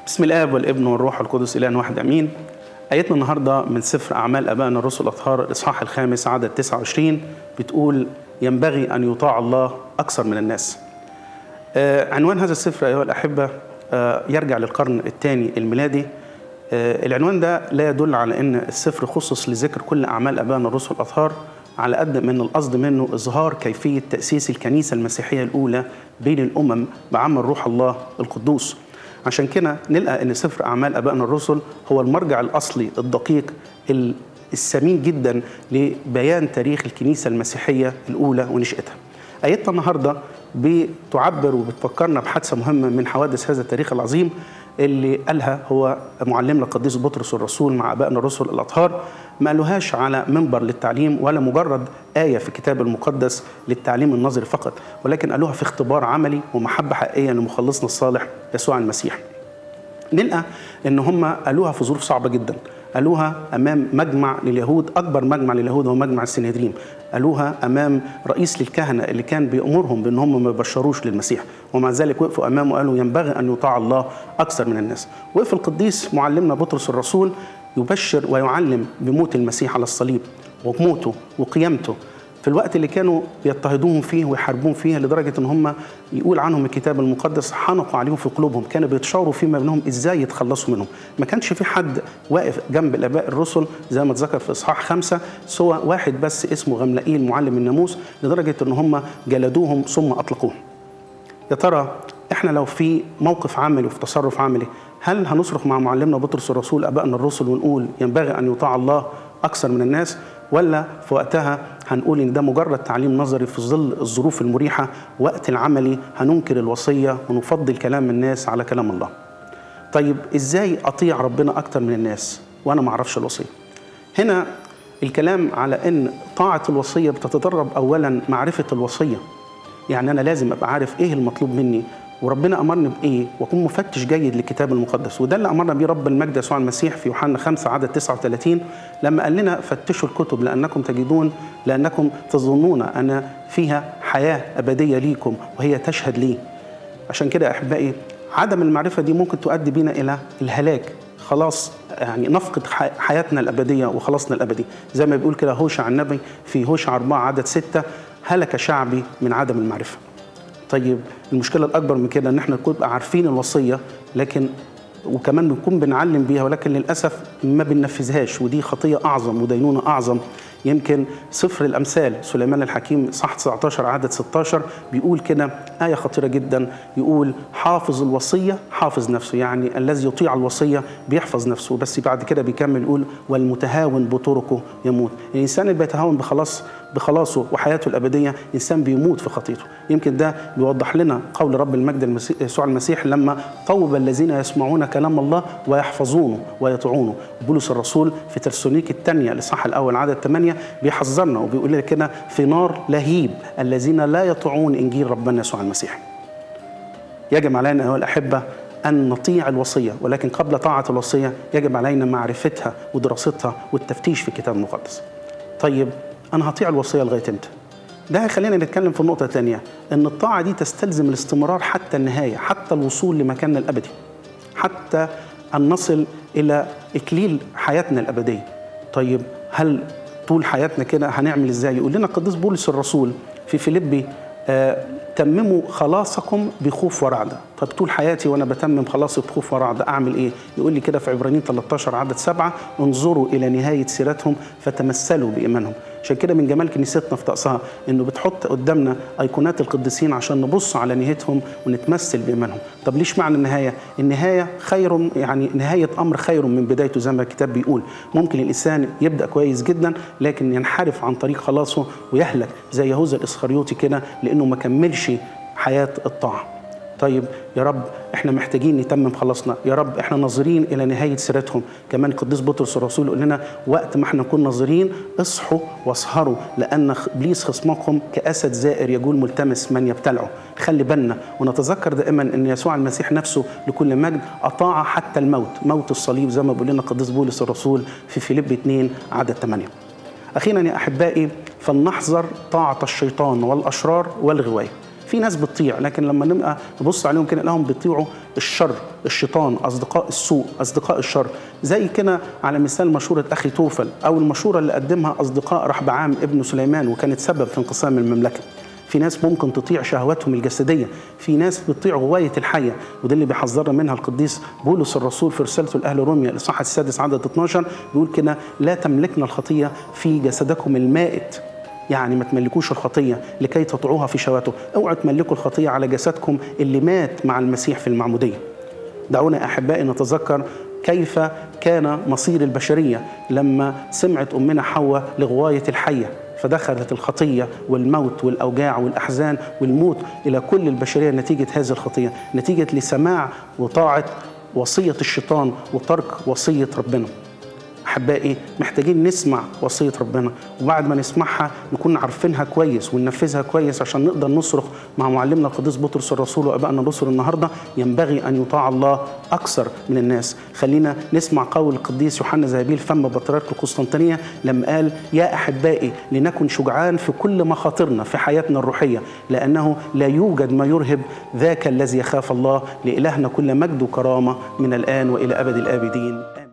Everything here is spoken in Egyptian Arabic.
بسم الاب والابن والروح القدس اله واحد امين ايتنا النهارده من سفر اعمال ابائنا الرسل الاطهار الاصحاح الخامس عدد 29 بتقول ينبغي ان يطاع الله اكثر من الناس آه عنوان هذا السفر ايها الاحبه آه يرجع للقرن الثاني الميلادي آه العنوان ده لا يدل على ان السفر خصص لذكر كل اعمال ابائنا الرسل الاطهار على قد من القصد منه اظهار كيفيه تاسيس الكنيسه المسيحيه الاولى بين الامم بعمل روح الله القدوس عشان كده نلقى ان سفر اعمال ابائنا الرسل هو المرجع الاصلي الدقيق الثمين جدا لبيان تاريخ الكنيسه المسيحيه الاولى ونشاتها. ايتنا النهارده بتعبر وبتفكرنا بحادثه مهمه من حوادث هذا التاريخ العظيم اللي قالها هو معلمنا القديس بطرس الرسول مع ابائنا الرسل الاطهار ما قالوهاش على منبر للتعليم ولا مجرد آية في الكتاب المقدس للتعليم النظري فقط ولكن قالوها في اختبار عملي ومحبة حقيقية لمخلصنا الصالح يسوع المسيح نلقى ان هم قالوها في ظروف صعبة جدا قالوها امام مجمع لليهود اكبر مجمع لليهود هو مجمع السنهدريم قالوها امام رئيس للكهنه اللي كان بيامرهم بان هم ما يبشروش للمسيح ومع ذلك وقفوا امامه وقالوا ينبغي ان يطاع الله اكثر من الناس وقف القديس معلمنا بطرس الرسول يبشر ويعلم بموت المسيح على الصليب وبموته وقيامته في الوقت اللي كانوا بيضطهدوهم فيه ويحاربون فيه لدرجه ان هم يقول عنهم الكتاب المقدس حنقوا عليهم في قلوبهم كانوا بيتشاوروا فيما بينهم ازاي يتخلصوا منهم ما كانش في حد واقف جنب الاباء الرسل زي ما اتذكر في اصحاح خمسة سوى واحد بس اسمه غملائيل معلم الناموس لدرجه ان هم جلدوهم ثم اطلقوهم يا ترى احنا لو في موقف عملي وفي تصرف عملي هل هنصرخ مع معلمنا بطرس الرسول ابائنا الرسل ونقول ينبغي ان يطاع الله اكثر من الناس ولا في وقتها هنقول ان ده مجرد تعليم نظري في ظل الظروف المريحه وقت العملي هننكر الوصيه ونفضل كلام الناس على كلام الله. طيب ازاي اطيع ربنا اكتر من الناس وانا ما اعرفش الوصيه؟ هنا الكلام على ان طاعه الوصيه بتتدرب اولا معرفه الوصيه. يعني انا لازم ابقى عارف ايه المطلوب مني وربنا امرني بايه واكون مفتش جيد للكتاب المقدس وده اللي امرنا بيه رب المجد يسوع المسيح في يوحنا 5 عدد 39 لما قال لنا فتشوا الكتب لانكم تجدون لانكم تظنون ان فيها حياه ابديه ليكم وهي تشهد لي عشان كده احبائي عدم المعرفه دي ممكن تؤدي بنا الى الهلاك خلاص يعني نفقد حياتنا الابديه وخلاصنا الابدي زي ما بيقول كده هوشع النبي في هوشع 4 عدد 6 هلك شعبي من عدم المعرفه طيب المشكله الاكبر من كده ان احنا نكون عارفين الوصيه لكن وكمان بنكون بنعلم بيها ولكن للاسف ما بننفذهاش ودي خطيه اعظم ودينونه اعظم يمكن سفر الامثال سليمان الحكيم صح 19 عدد 16 بيقول كده ايه خطيره جدا يقول حافظ الوصيه حافظ نفسه يعني الذي يطيع الوصيه بيحفظ نفسه بس بعد كده بيكمل يقول والمتهاون بطرقه يموت الانسان اللي بيتهاون بخلاص بخلاصه وحياته الابديه انسان بيموت في خطيته يمكن ده بيوضح لنا قول رب المجد يسوع المسيح لما طوب الذين يسمعون كلام الله ويحفظونه ويطيعونه بولس الرسول في ترسونيك الثانيه الاصحاح الاول عدد 8 بيحذرنا وبيقول لنا كده في نار لهيب الذين لا يطيعون انجيل ربنا يسوع المسيح يجب علينا ايها الاحبه أن نطيع الوصية ولكن قبل طاعة الوصية يجب علينا معرفتها ودراستها والتفتيش في الكتاب المقدس طيب أنا هطيع الوصية لغاية إمتى؟ ده هيخلينا نتكلم في النقطة الثانية إن الطاعة دي تستلزم الاستمرار حتى النهاية حتى الوصول لمكاننا الأبدي حتى أن نصل إلى إكليل حياتنا الأبدية طيب هل طول حياتنا كده هنعمل إزاي؟ يقول لنا القديس بولس الرسول في فيليبي آه تمموا خلاصكم بخوف ورعدة طب طول حياتي وانا بتمم خلاصي بخوف ورعدة اعمل ايه يقول لي كده في عبرانيين 13 عدد سبعة انظروا الى نهاية سيرتهم فتمثلوا بايمانهم عشان كده من جمال كنيستنا في طقسها انه بتحط قدامنا ايقونات القديسين عشان نبص على نهايتهم ونتمثل بايمانهم طب ليش معنى النهايه النهايه خير يعني نهايه امر خير من بدايته زي ما الكتاب بيقول ممكن الانسان يبدا كويس جدا لكن ينحرف عن طريق خلاصه ويهلك زي يهوذا الاسخريوطي كده لانه ما كملش حياه الطاعه طيب يا رب احنا محتاجين نتمم خلاصنا يا رب احنا ناظرين الى نهايه سيرتهم كمان القديس بطرس الرسول يقول لنا وقت ما احنا نكون ناظرين اصحوا واسهروا لان ابليس خصمكم كاسد زائر يجول ملتمس من يبتلعه خلي بالنا ونتذكر دائما ان يسوع المسيح نفسه لكل مجد اطاع حتى الموت موت الصليب زي ما بيقول لنا القديس بولس الرسول في فيليب 2 عدد 8 اخيرا يا احبائي فلنحذر طاعه الشيطان والاشرار والغوايه في ناس بتطيع لكن لما نبقى نبص عليهم كده نلاقيهم بيطيعوا الشر الشيطان اصدقاء السوء اصدقاء الشر زي كده على مثال مشوره اخي توفل او المشوره اللي قدمها اصدقاء رحبعام ابن سليمان وكانت سبب في انقسام المملكه في ناس ممكن تطيع شهواتهم الجسدية في ناس بتطيع غواية الحية وده اللي بيحذرنا منها القديس بولس الرسول في رسالته لأهل روميا الإصحاح السادس عدد 12 بيقول كده لا تملكنا الخطية في جسدكم المائت يعني ما تملكوش الخطية لكي تطيعوها في شهواته اوعوا تملكوا الخطية على جسدكم اللي مات مع المسيح في المعمودية دعونا أحبائي نتذكر كيف كان مصير البشرية لما سمعت أمنا حواء لغواية الحية فدخلت الخطية والموت والأوجاع والأحزان والموت إلى كل البشرية نتيجة هذه الخطية نتيجة لسماع وطاعة وصية الشيطان وترك وصية ربنا احبائي محتاجين نسمع وصيه ربنا وبعد ما نسمعها نكون عارفينها كويس وننفذها كويس عشان نقدر نصرخ مع معلمنا القديس بطرس الرسول وابائنا الرسل النهارده ينبغي ان يطاع الله اكثر من الناس خلينا نسمع قول القديس يوحنا زابيل فم بطريرك القسطنطينيه لما قال يا احبائي لنكن شجعان في كل مخاطرنا في حياتنا الروحيه لانه لا يوجد ما يرهب ذاك الذي يخاف الله لالهنا كل مجد وكرامه من الان والى ابد الابدين آمين.